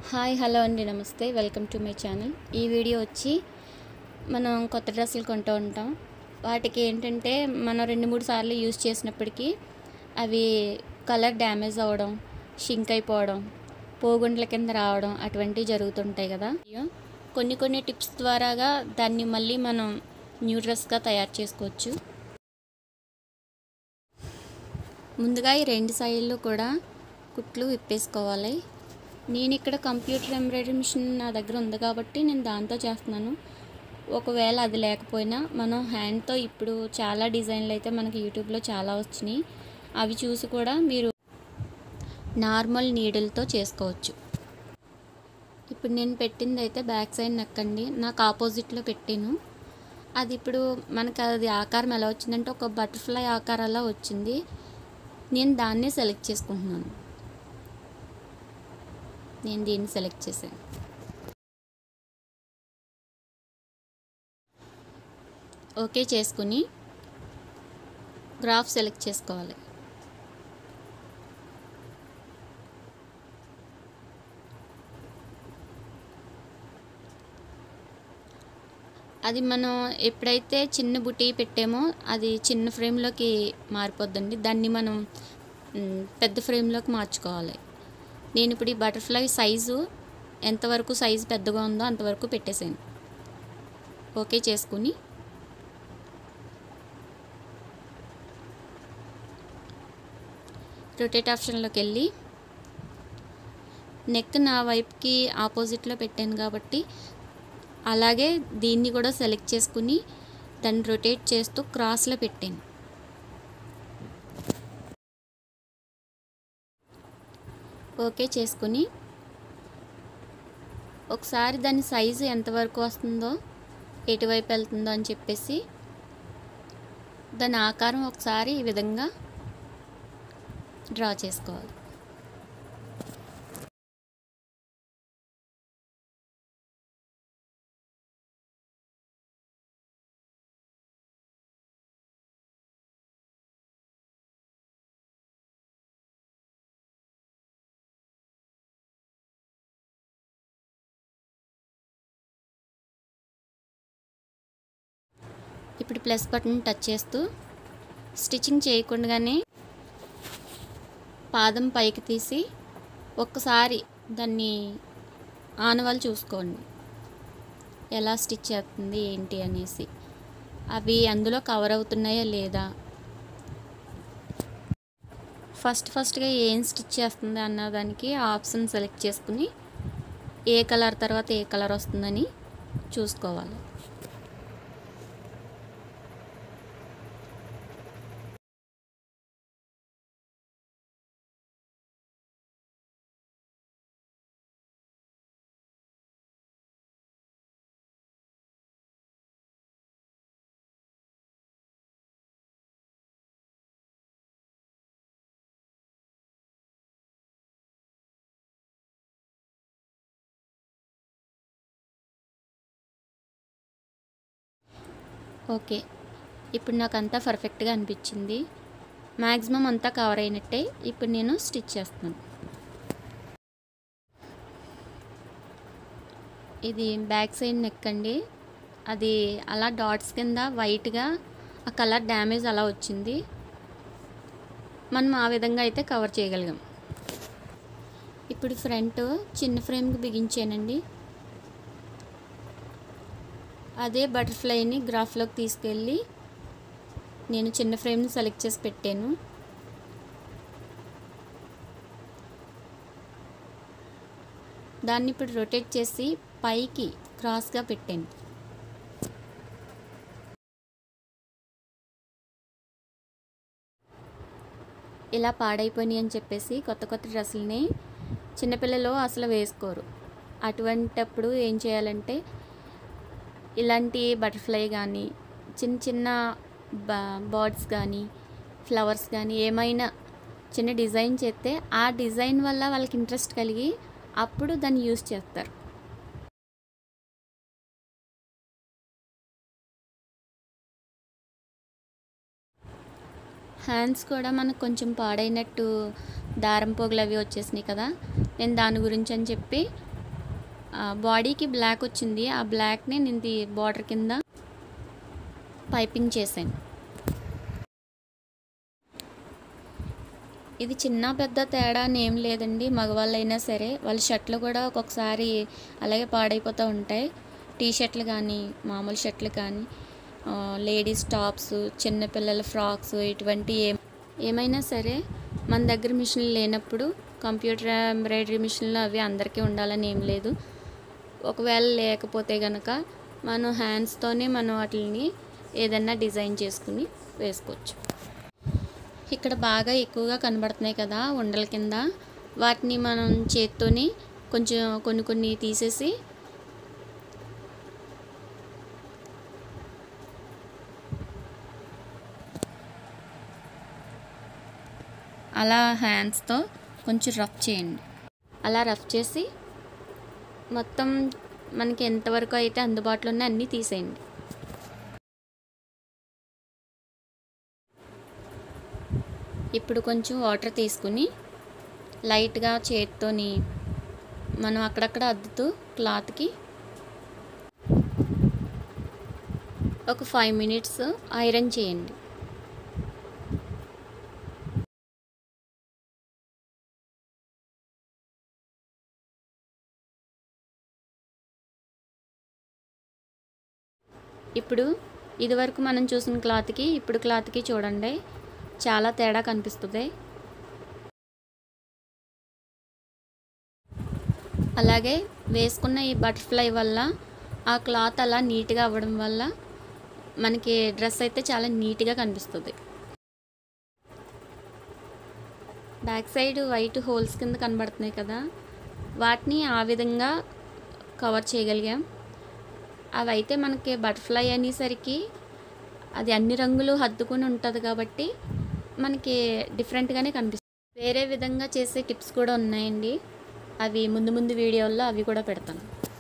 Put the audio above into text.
hi hello అండి నమస్తే welcome to my channel ఈ వీడియో వచ్చి మనం కొత్త డ్రెస్సులు కొంటూ ఉంటాం వాటికి ఏంటంటే మనం రెండు మూడు సార్లు యూజ్ చేసినప్పటికీ అవి కలర్ డ్యామేజ్ అవ్వడం షింక్ అయిపోవడం పోగుండ్ల కింద రావడం అటువంటివి జరుగుతుంటాయి కదా కొన్ని కొన్ని టిప్స్ ద్వారాగా దాన్ని మళ్ళీ మనం న్యూ డ్రెస్గా తయారు చేసుకోవచ్చు ముందుగా ఈ రెండు సైడ్లు కూడా కుట్లు విప్పేసుకోవాలి నేను ఇక్కడ కంప్యూటర్ ఎంబ్రాయిడరీ మిషన్ నా దగ్గర ఉంది కాబట్టి నేను దాంతో చేస్తున్నాను ఒకవేళ అది లేకపోయినా మనం హ్యాండ్తో ఇప్పుడు చాలా డిజైన్లు అయితే మనకి యూట్యూబ్లో చాలా వచ్చినాయి అవి చూసి కూడా మీరు నార్మల్ నీడిల్తో చేసుకోవచ్చు ఇప్పుడు నేను పెట్టింది అయితే బ్యాక్ సైడ్ నక్కండి నాకు ఆపోజిట్లో పెట్టాను అది ఇప్పుడు మనకు అది ఆకారం ఎలా వచ్చిందంటే ఒక బటర్ఫ్లై ఆకారంలా వచ్చింది నేను దాన్నే సెలెక్ట్ చేసుకుంటున్నాను నేను దీన్ని సెలెక్ట్ చేశాను ఓకే చేసుకుని గ్రాఫ్ సెలెక్ట్ చేసుకోవాలి అది మనం ఎప్పుడైతే చిన్న బుటీ పెట్టామో అది చిన్న ఫ్రేమ్లోకి మారిపోద్దండి దాన్ని మనం మ్, పెద్ద ఫ్రేమ్లోకి మార్చుకోవాలి నేను ఇప్పుడు ఈ బటర్ఫ్లై సైజు ఎంతవరకు సైజు పెద్దగా ఉందో అంతవరకు పెట్టేసాను ఓకే చేసుకుని రొటేట్ ఆప్షన్లోకి వెళ్ళి నెక్ నా వైపుకి ఆపోజిట్లో పెట్టాను కాబట్టి అలాగే దీన్ని కూడా సెలెక్ట్ చేసుకుని దాన్ని రొటేట్ చేస్తూ క్రాస్లో పెట్టాను ఓకే చేసుకుని ఒకసారి దాని సైజు ఎంతవరకు వస్తుందో ఎటువైపు వెళ్తుందో అని చెప్పేసి దాని ఆకారం ఒకసారి ఈ విధంగా డ్రా చేసుకోవాలి ఇప్పుడు ప్లస్ బటన్ టచ్ చేస్తూ స్టిచ్చింగ్ చేయకుండానే పాదం పైకి తీసి ఒక్కసారి దాన్ని ఆనవాళ్ళు చూసుకోండి ఎలా స్టిచ్ చేస్తుంది ఏంటి అనేసి అవి అందులో కవర్ అవుతున్నాయా లేదా ఫస్ట్ ఫస్ట్గా ఏం స్టిచ్ చేస్తుంది అన్న దానికి ఆ ఆప్షన్ సెలెక్ట్ చేసుకుని ఏ కలర్ తర్వాత ఏ కలర్ వస్తుందని చూసుకోవాలి ఓకే ఇప్పుడు నాకు అంతా పర్ఫెక్ట్గా అనిపించింది మ్యాక్సిమం అంతా కవర్ అయినట్టే ఇప్పుడు నేను స్టిచ్ చేస్తున్నాను ఇది బ్యాక్ సైడ్ నెక్ అండి అది అలా డాట్స్ కింద వైట్గా ఆ కలర్ డ్యామేజ్ అలా వచ్చింది మనం ఆ విధంగా అయితే కవర్ చేయగలిగాం ఇప్పుడు ఫ్రంట్ చిన్న ఫ్రేమ్కి బిగించానండి అదే బటర్ఫ్లైని గ్రాఫ్లోకి తీసుకెళ్ళి నేను చిన్న ఫ్రేమ్ని సెలెక్ట్ చేసి పెట్టాను దాన్ని ఇప్పుడు రొటేట్ చేసి పైకి క్రాస్గా పెట్టాను ఇలా పాడైపోయినాయి అని చెప్పేసి కొత్త కొత్త డ్రెస్సులని చిన్నపిల్లలు అసలు వేసుకోరు అటువంటప్పుడు ఏం చేయాలంటే ఇలాంటి బటర్ఫ్లై కానీ చిన్న చిన్న బా బర్డ్స్ కానీ ఫ్లవర్స్ కానీ ఏమైనా చిన్న డిజైన్ చేస్తే ఆ డిజైన్ వల్ల వాళ్ళకి ఇంట్రెస్ట్ కలిగి అప్పుడు దాన్ని యూస్ చేస్తారు హ్యాండ్స్ కూడా మనకు కొంచెం పాడైనట్టు దారం పోగులు అవి వచ్చేసినాయి కదా నేను దాని గురించి అని చెప్పి బాడీకి బ్లాక్ వచ్చింది ఆ బ్లాక్ని నేను ఇది బార్డర్ కింద పైపింగ్ చేశాను ఇది చిన్న పెద్ద తేడా అని ఏం లేదండి మగవాళ్ళైనా సరే వాళ్ళ షర్ట్లు కూడా ఒక్కొక్కసారి అలాగే పాడైపోతూ ఉంటాయి టీ షర్ట్లు కానీ మామూలు షర్ట్లు కానీ లేడీస్ టాప్స్ చిన్నపిల్లల ఫ్రాక్స్ ఇటువంటి ఏ ఏమైనా సరే మన దగ్గర మిషన్లు లేనప్పుడు కంప్యూటర్ ఎంబ్రాయిడరీ మిషన్లు అవి అందరికీ ఉండాలని ఏం లేదు ఒకవేళ లేకపోతే కనుక మనం హ్యాండ్స్తోనే మనం వాటిని ఏదన్నా డిజైన్ చేసుకుని వేసుకోవచ్చు ఇక్కడ బాగా ఎక్కువగా కనబడుతున్నాయి కదా ఉండల కింద వాటిని మనం చేత్తోని కొంచెం కొన్ని కొన్ని తీసేసి అలా హ్యాండ్స్తో కొంచెం రఫ్ చేయండి అలా రఫ్ చేసి మొత్తం మనకి ఎంతవరకు అయితే అందుబాటులో ఉన్నాయి అన్నీ తీసేయండి ఇప్పుడు కొంచెం వాటర్ తీసుకుని లైట్గా చేత్తోని మనం అక్కడక్కడ అద్దుతూ క్లాత్కి ఒక ఫైవ్ మినిట్స్ ఐరన్ చేయండి ఇప్పుడు ఇదివరకు మనం చూసిన క్లాత్కి ఇప్పుడు క్లాత్కి చూడండి చాలా తేడా కనిపిస్తుంది అలాగే వేసుకున్న ఈ బటర్ఫ్లై వల్ల ఆ క్లాత్ అలా నీట్గా అవ్వడం వల్ల మనకి డ్రెస్ అయితే చాలా నీట్గా కనిపిస్తుంది బ్యాక్ సైడ్ వైట్ హోల్స్ కింద కనబడుతున్నాయి కదా వాటిని ఆ విధంగా కవర్ చేయగలిగాం అవి అయితే మనకి బటర్ఫ్లై అనేసరికి అది అన్ని రంగులు హద్దుకుని ఉంటుంది కాబట్టి మనకి డిఫరెంట్గానే కనిపిస్తుంది వేరే విధంగా చేసే టిప్స్ కూడా ఉన్నాయండి అవి ముందు ముందు వీడియోల్లో అవి కూడా పెడతాను